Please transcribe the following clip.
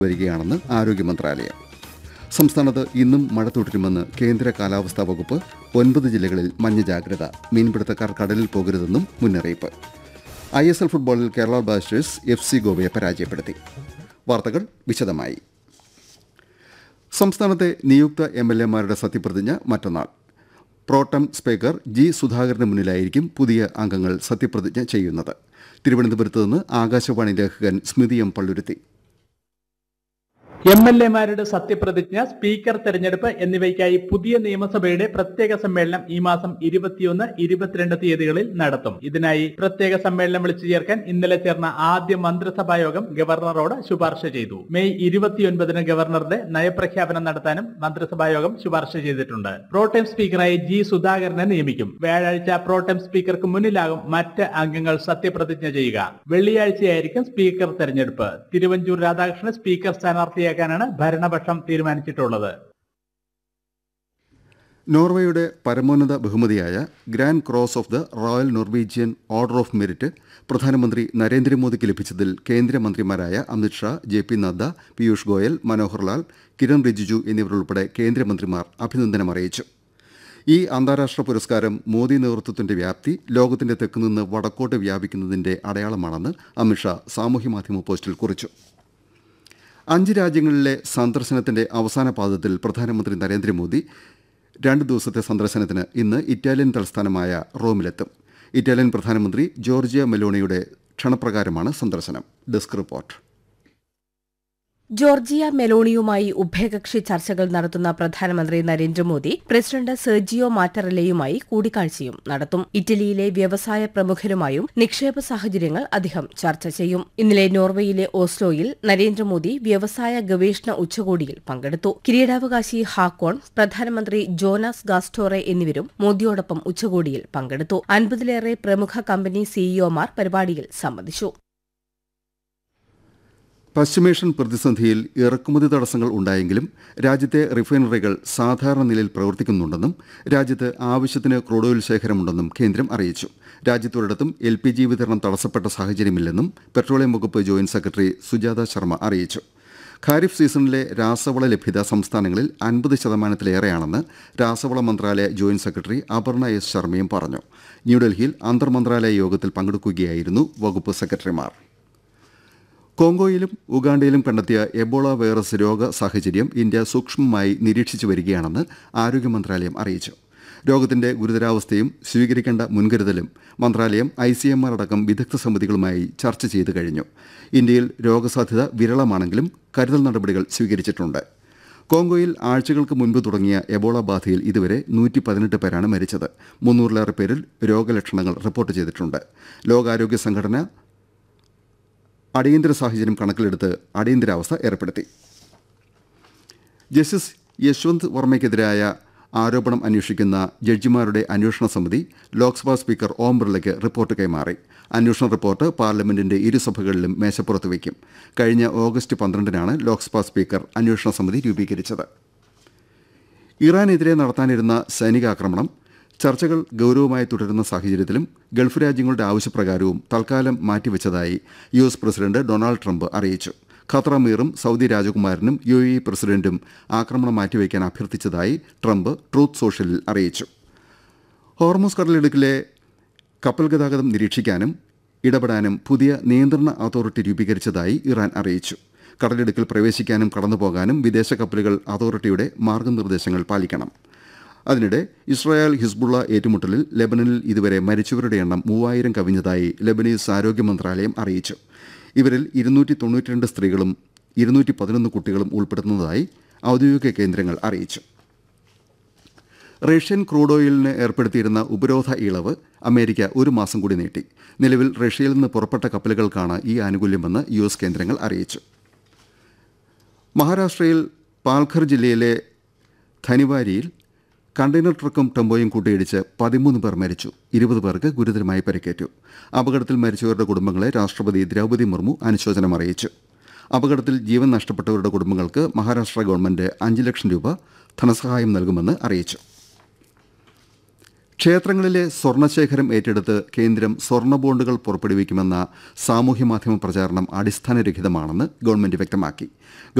വരികയാണെന്ന് ആരോഗ്യ മന്ത്രാലയം സംസ്ഥാനത്ത് ഇന്നും മഴ തുടരുമെന്ന് കേന്ദ്ര കാലാവസ്ഥാ വകുപ്പ് ഒൻപത് ജില്ലകളിൽ മഞ്ഞ ജാഗ്രത മീൻപിടുത്തക്കാർ കടലിൽ പോകരുതെന്നും മുന്നറിയിപ്പ് ഐ എസ് എൽ ഫുട്ബോളിൽ കേരള ബ്ലാസ്റ്റേഴ്സ് എഫ് സി ഗോവയെ പരാജയപ്പെടുത്തി വാർത്തകൾ വിശദമായി സംസ്ഥാനത്തെ നിയുക്ത എം എൽ എമാരുടെ സത്യപ്രതിജ്ഞ മറ്റന്നാൾ പ്രോട്ടം സ്പീക്കർ ജി സുധാകരന് മുന്നിലായിരിക്കും പുതിയ അംഗങ്ങൾ സത്യപ്രതിജ്ഞ ചെയ്യുന്നത് തിരുവനന്തപുരത്ത് നിന്ന് ആകാശവാണി ലേഖകൻ സ്മിതി എം പള്ളുരുത്തി എം എൽ എമാരുടെ സത്യപ്രതിജ്ഞ സ്പീക്കർ തെരഞ്ഞെടുപ്പ് എന്നിവയ്ക്കായി പുതിയ നിയമസഭയുടെ പ്രത്യേക സമ്മേളനം ഈ മാസം ഇരുപത്തിയൊന്ന് ഇരുപത്തിരണ്ട് തീയതികളിൽ നടത്തും ഇതിനായി പ്രത്യേക സമ്മേളനം വിളിച്ചു ചേർക്കാൻ ഇന്നലെ ചേർന്ന ആദ്യ മന്ത്രിസഭാ യോഗം ഗവർണറോട് ശുപാർശ ചെയ്തു മെയ് ഇരുപത്തിയൊൻപതിന് ഗവർണറുടെ നയപ്രഖ്യാപനം നടത്താനും മന്ത്രിസഭാ യോഗം ശുപാർശ ചെയ്തിട്ടുണ്ട് പ്രോട്ടൈം സ്പീക്കറായി ജി സുധാകരനെ നിയമിക്കും വ്യാഴാഴ്ച പ്രോട്ടൈം സ്പീക്കർക്ക് മുന്നിലാകും മറ്റ് അംഗങ്ങൾ സത്യപ്രതിജ്ഞ ചെയ്യുക വെള്ളിയാഴ്ചയായിരിക്കും സ്പീക്കർ തെരഞ്ഞെടുപ്പ് തിരുവഞ്ചൂർ രാധാകൃഷ്ണൻ സ്പീക്കർ സ്ഥാനാർത്ഥിയാക്കാനാണ് ഭരണപക്ഷം തീരുമാനിച്ചിട്ടുള്ളത് നോർവേയുടെ പരമോന്നത ബഹുമതിയായ grand cross of the royal Norwegian order of merit പ്രധാനമന്ത്രി നരേന്ദ്രമോദിക്ക് ലഭിച്ചതിൽ കേന്ദ്രമന്ത്രിമാരായ അമിത്ഷാ ജെ പി നദ്ദ പീയൂഷ് ഗോയൽ മനോഹർ ലാൽ കിരൺ റിജിജു എന്നിവരുൾപ്പെടെ കേന്ദ്രമന്ത്രിമാർ അഭിനന്ദനം അറിയിച്ചു ഈ അന്താരാഷ്ട്ര പുരസ്കാരം മോദി നേതൃത്വത്തിന്റെ വ്യാപ്തി ലോകത്തിന്റെ തെക്കുനിന്ന് വടക്കോട്ട് വ്യാപിക്കുന്നതിന്റെ അടയാളമാണെന്ന് അമിത്ഷാ സാമൂഹ്യമാധ്യമ പോസ്റ്റിൽ കുറിച്ചു അഞ്ച് രാജ്യങ്ങളിലെ സന്ദർശനത്തിന്റെ അവസാന പാദത്തിൽ പ്രധാനമന്ത്രി നരേന്ദ്രമോദി രണ്ട് ദിവസത്തെ സന്ദർശനത്തിന് ഇന്ന് ഇറ്റാലിയൻ തലസ്ഥാനമായ റോമിലെത്തും ഇറ്റാലിയൻ പ്രധാനമന്ത്രി ജോർജിയ മെലോണിയുടെ ക്ഷണപ്രകാരമാണ് സന്ദർശനം ഡെസ്ക് റിപ്പോർട്ട് ജോർജിയ മെലോണിയുമായി ഉഭയകക്ഷി ചർച്ചകൾ നടത്തുന്ന പ്രധാനമന്ത്രി നരേന്ദ്രമോദി പ്രസിഡന്റ് സെർജിയോ മാറ്ററലയുമായി കൂടിക്കാഴ്ചയും നടത്തും ഇറ്റലിയിലെ വ്യവസായ പ്രമുഖരുമായും നിക്ഷേപ സാഹചര്യങ്ങൾ അദ്ദേഹം ചർച്ച ചെയ്യും ഇന്നലെ നോർവേയിലെ ഓസ്ലോയിൽ നരേന്ദ്രമോദി വ്യവസായ ഗവേഷണ ഉച്ചകോടിയിൽ പങ്കെടുത്തു കിരീടാവകാശി ഹാക്കോൺ പ്രധാനമന്ത്രി ജോനാസ് ഗാസ്റ്റോറെ എന്നിവരും മോദിയോടൊപ്പം ഉച്ചകോടിയിൽ പങ്കെടുത്തു അൻപതിലേറെ പ്രമുഖ കമ്പനി സിഇഒമാർ പരിപാടിയിൽ സംബന്ധിച്ചു പശ്ചിമേഷ്യൻ പ്രതിസന്ധിയിൽ ഇറക്കുമതി തടസ്സങ്ങൾ ഉണ്ടായെങ്കിലും രാജ്യത്തെ റിഫൈനറികൾ സാധാരണ നിലയിൽ പ്രവർത്തിക്കുന്നുണ്ടെന്നും രാജ്യത്ത് ആവശ്യത്തിന് ക്രൂഡ് ഓയിൽ ശേഖരമുണ്ടെന്നും കേന്ദ്രം അറിയിച്ചു രാജ്യത്തൊരിടത്തും എൽ പി ജി വിതരണം തടസ്സപ്പെട്ട സാഹചര്യമില്ലെന്നും പെട്രോളിയം വകുപ്പ് ജോയിന്റ് സെക്രട്ടറി സുജാത ശർമ്മ അറിയിച്ചു ഖാരിഫ് സീസണിലെ രാസവള ലഭ്യത സംസ്ഥാനങ്ങളിൽ അൻപത് ശതമാനത്തിലേറെയാണെന്ന് രാസവള മന്ത്രാലയ ജോയിന്റ് സെക്രട്ടറി അപർണ എസ് ശർമ്മയും പറഞ്ഞു ന്യൂഡൽഹിയിൽ അന്തർമന്ത്രാലയ യോഗത്തിൽ പങ്കെടുക്കുകയായിരുന്നു വകുപ്പ് സെക്രട്ടറിമാർ കോങ്കോയിലും ഉഗാണ്ടയിലും കണ്ടെത്തിയ എബോള വൈറസ് രോഗ സാഹചര്യം ഇന്ത്യ സൂക്ഷ്മമായി നിരീക്ഷിച്ചു വരികയാണെന്ന് ആരോഗ്യ മന്ത്രാലയം അറിയിച്ചു രോഗത്തിന്റെ ഗുരുതരാവസ്ഥയും സ്വീകരിക്കേണ്ട മുൻകരുതലും മന്ത്രാലയം ഐ സി എം ആർ അടക്കം വിദഗ്ധ സമിതികളുമായി ചർച്ച ചെയ്തു കഴിഞ്ഞു ഇന്ത്യയിൽ രോഗസാധ്യത വിരളമാണെങ്കിലും കരുതൽ നടപടികൾ സ്വീകരിച്ചിട്ടുണ്ട് കോങ്കോയിൽ ആഴ്ചകൾക്ക് മുൻപ് തുടങ്ങിയ എബോള ബാധയിൽ ഇതുവരെ നൂറ്റി പതിനെട്ട് പേരാണ് മരിച്ചത് മുന്നൂറിലേറെ പേരിൽ രോഗലക്ഷണങ്ങൾ റിപ്പോർട്ട് ചെയ്തിട്ടുണ്ട് ലോകാരോഗ്യ സംഘടന അടിയന്തര സാഹചര്യം കണക്കിലെടുത്ത് അടിയന്തരാവസ്ഥ ഏർപ്പെടുത്തി ജസ്റ്റിസ് യശ്വന്ത് വർമ്മയ്ക്കെതിരായ ആരോപണം അന്വേഷിക്കുന്ന ജഡ്ജിമാരുടെ അന്വേഷണ സമിതി ലോക്സഭാ സ്പീക്കർ ഓം ബിർളയ്ക്ക് റിപ്പോർട്ട് കൈമാറി അന്വേഷണ റിപ്പോർട്ട് പാർലമെന്റിന്റെ ഇരുസഭകളിലും മേശപ്പുറത്ത് വയ്ക്കും കഴിഞ്ഞ ഓഗസ്റ്റ് പന്ത്രണ്ടിനാണ് ലോക്സഭാ സ്പീക്കർ അന്വേഷണ സമിതി രൂപീകരിച്ചത് ഇറാനെതിരെ നടത്താനിരുന്ന സൈനികാക്രമണം ചർച്ചകൾ ഗൌരവമായി തുടരുന്ന സാഹചര്യത്തിലും ഗൾഫ് രാജ്യങ്ങളുടെ ആവശ്യപ്രകാരവും തൽക്കാലം മാറ്റിവെച്ചതായി U S president Donald Trump അറിയിച്ചു ഖത്തർ അമീറും സൗദി രാജകുമാരനും യു എ ഇ പ്രസിഡന്റും ആക്രമണം മാറ്റിവെക്കാൻ അഭ്യർത്ഥിച്ചതായി ട്രംപ് ട്രൂത്ത് സോഷ്യലിൽ അറിയിച്ചു ഹോർമോസ് കടലിടുക്കിലെ കപ്പൽ ഗതാഗതം നിരീക്ഷിക്കാനും ഇടപെടാനും പുതിയ നിയന്ത്രണ അതോറിറ്റി രൂപീകരിച്ചതായി ഇറാൻ അറിയിച്ചു കടലിടുക്കിൽ പ്രവേശിക്കാനും കടന്നുപോകാനും വിദേശ കപ്പലുകൾ അതോറിറ്റിയുടെ മാർഗനിർദ്ദേശങ്ങൾ പാലിക്കണം അതിനിടെ ഇസ്രായേൽ ഹിസ്ബുള്ള ഏറ്റുമുട്ടലിൽ ലെബനനിൽ ഇതുവരെ മരിച്ചവരുടെ എണ്ണം മൂവായിരം കവിഞ്ഞതായി ലെബനീസ് ആരോഗ്യ മന്ത്രാലയം അറിയിച്ചു ഇവരിൽ ഇരുന്നൂറ്റി തൊണ്ണൂറ്റിരണ്ട് സ്ത്രീകളും ഇരുന്നൂറ്റി പതിനൊന്ന് കുട്ടികളും ഉൾപ്പെടുന്നതായി ഔദ്യോഗിക കേന്ദ്രങ്ങൾ അറിയിച്ചു റഷ്യൻ ക്രൂഡ് ഓയിലിന് ഏർപ്പെടുത്തിയിരുന്ന ഉപരോധ ഇളവ് അമേരിക്ക ഒരു മാസം കൂടി നീട്ടി നിലവിൽ റഷ്യയിൽ നിന്ന് പുറപ്പെട്ട കപ്പലുകൾക്കാണ് ഈ ആനുകൂല്യമെന്ന് യു എസ് കേന്ദ്രങ്ങൾ അറിയിച്ചു മഹാരാഷ്ട്രയിൽ പാൽഘർ ജില്ലയിലെ ധനിവാരിയിൽ കണ്ടെയ്നർ ട്രക്കും ടെമ്പോയും കൂട്ടിയിടിച്ച് പതിമൂന്ന് പേർ മരിച്ചു ഇരുപത് പേർക്ക് ഗുരുതരമായി പരിക്കേറ്റു അപകടത്തിൽ മരിച്ചവരുടെ കുടുംബങ്ങളെ രാഷ്ട്രപതി ദ്രൗപദി മുർമു അനുശോചനം അറിയിച്ചു അപകടത്തിൽ ജീവൻ നഷ്ടപ്പെട്ടവരുടെ കുടുംബങ്ങൾക്ക് മഹാരാഷ്ട്ര ഗവൺമെന്റ് അഞ്ച് ലക്ഷം രൂപ ധനസഹായം നൽകുമെന്ന് അറിയിച്ചു ക്ഷേത്രങ്ങളിലെ സ്വർണശേഖരം ഏറ്റെടുത്ത് കേന്ദ്രം സ്വർണ്ണ ബോണ്ടുകൾ പുറപ്പെടുവിക്കുമെന്ന സാമൂഹ്യമാധ്യമ പ്രചാരണം അടിസ്ഥാനരഹിതമാണെന്ന് ഗവൺമെന്റ് വ്യക്തമാക്കി